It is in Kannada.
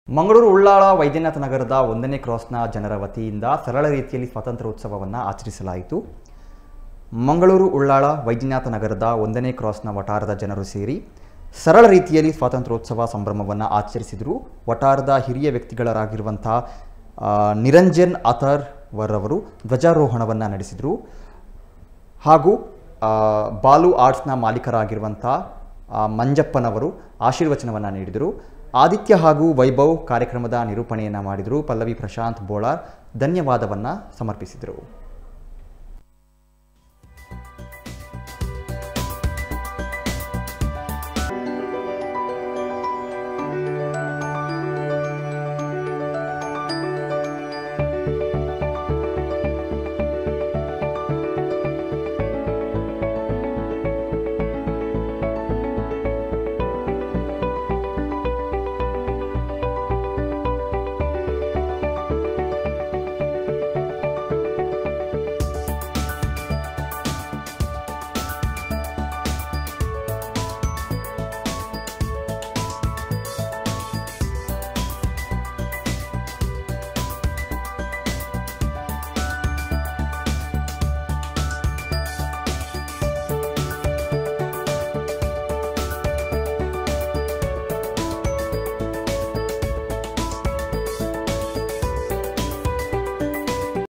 ಮಂಗಳೂರು ಉಳ್ಳಾಳ ವೈದ್ಯನಾಥ ನಗರದ ಒಂದನೇ ಕ್ರಾಸ್ನ ಜನರ ವತಿಯಿಂದ ಸರಳ ರೀತಿಯಲ್ಲಿ ಸ್ವಾತಂತ್ರ್ಯೋತ್ಸವವನ್ನು ಆಚರಿಸಲಾಯಿತು ಮಂಗಳೂರು ಉಳ್ಳಾಳ ವೈದ್ಯನಾಥ ನಗರದ ಒಂದನೇ ಕ್ರಾಸ್ನ ವಟಾರದ ಜನರು ಸೇರಿ ಸರಳ ರೀತಿಯಲ್ಲಿ ಸ್ವಾತಂತ್ರ್ಯೋತ್ಸವ ಸಂಭ್ರಮವನ್ನು ಆಚರಿಸಿದರು ವಟಾರದ ಹಿರಿಯ ವ್ಯಕ್ತಿಗಳಾಗಿರುವಂಥ ಆ, ನಿರಂಜನ್ ಅಥರ್ ವರವರು ಧ್ವಜಾರೋಹಣವನ್ನು ನಡೆಸಿದರು ಹಾಗೂ ಆ, ಬಾಲು ಆರ್ಟ್ಸ್ನ ಮಾಲೀಕರಾಗಿರುವಂಥ ಆ, ಮಂಜಪ್ಪನವರು ಆಶೀರ್ವಚನವನ್ನು ನೀಡಿದರು ಆದಿತ್ಯ ಹಾಗೂ ವೈಭವ್ ಕಾರ್ಯಕ್ರಮದ ನಿರೂಪಣೆಯನ್ನು ಮಾಡಿದರು ಪಲ್ಲವಿ ಪ್ರಶಾಂತ್ ಬೋಳಾರ್ ಧನ್ಯವಾದವನ್ನು ಸಮರ್ಪಿಸಿದರು